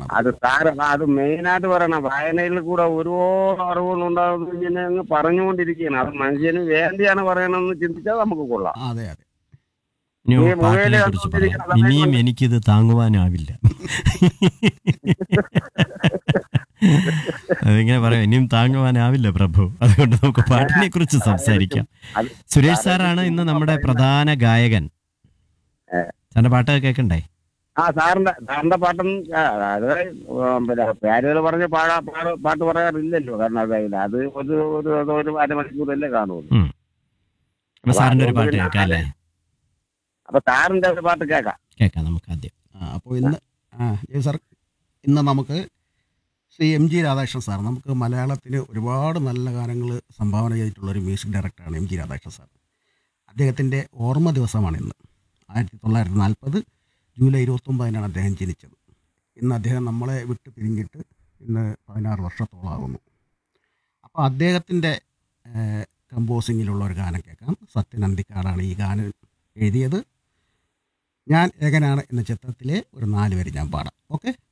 പറഞ്ഞത് അത് സാറ് അത് മെയിനായിട്ട് പറയണം വായനയിൽ കൂടെ ഒരുപാട് അറിവുകൾ ഉണ്ടാകുന്നു ഇങ്ങനെ അങ്ങ് പറഞ്ഞുകൊണ്ടിരിക്കുകയാണ് അത് മനുഷ്യന് വേണ്ടിയാണ് പറയണമെന്ന് ചിന്തിച്ചാൽ നമുക്ക് കൊള്ളാം അതെ അതെ ഇനി ഈ പാട്ടിനെ മൊബൈല് കുറിച്ച് പറയാം കണ്ടുകൊണ്ടിരിക്കുന്ന ഇനിയും സമയത്ത് എനിക്കിത് താങ്ങുവാനാവില്ല അതിങ്ങനെ പറയാം ഇനിയും താങ്ങുവാനാവില്ല പ്രഭു അതുകൊണ്ട് നമുക്ക് പാട്ടിനെ കുറിച്ച് സംസാരിക്കാം അത് സുരേഷ് സാറാണ് ഇന്ന് നമ്മുടെ പ്രധാന ഗായകൻ സാറിന്റെ പാട്ട് കേൾക്കണ്ടേ ആ സാറിന്റെ സാറിന്റെ പാട്ടും ആ, അത് ഉം, പിന്നെ പേരുകൾ പറഞ്ഞ് പാടാ പാട് പാട്ട് പറയാറില്ലല്ലോ കാരണം അതായത് അത് ഒരു ഒരു അത് ഒരു അരമണിക്കൂറല്ലേ കാണുള്ളൂ ഉം. അപ്പൊ സാറിന്റെ ഒരു പാട്ട് കേൾക്കാം അല്ലേ അപ്പൊ സാറിന്റെ ഒരു പാട്ട് കേൾക്കാം കേൾക്കാം നമുക്ക് ആദ്യം ആ, അപ്പോൾ ഇന്ന് ആ ജയ് സാർ ഇന്ന് നമുക്ക് Shri M G Radhakrishnan sir നമുക്ക് മലയാളത്തിന് ഒരുപാട് നല്ല ഗാനങ്ങൾ സംഭാവന ചെയ്തിട്ടുള്ള ഒരു മ്യൂസിക് ഡയറക്ടറാണ് എം ജി രാധാകൃഷ്ണൻ സാർ അദ്ദേഹത്തിൻ്റെ ഓർമ്മ ദിവസമാണ് ഇന്ന് ആയിരത്തി തൊള്ളായിരത്തി നാൽപ്പത് ജൂലൈ ഇരുപത്തൊമ്പതിനാണ് അദ്ദേഹം ജനിച്ചത് ഇന്ന് അദ്ദേഹം നമ്മളെ വിട്ട് പിരിഞ്ഞിട്ട് ഇന്ന് പതിനാറ് വർഷത്തോളമാകുന്നു അപ്പോൾ അദ്ദേഹത്തിൻ്റെ കമ്പോസിങ്ങിലുള്ള ഒരു ഗാനം കേൾക്കാം സത്യൻ അന്തിക്കാടാണ് ഈ ഗാനം എഴുതിയത് ഞാൻ ഏകനാണ് എന്ന ചിത്രത്തിലെ ഒരു നാല് വരി ഞാൻ പാടാം ഓക്കെ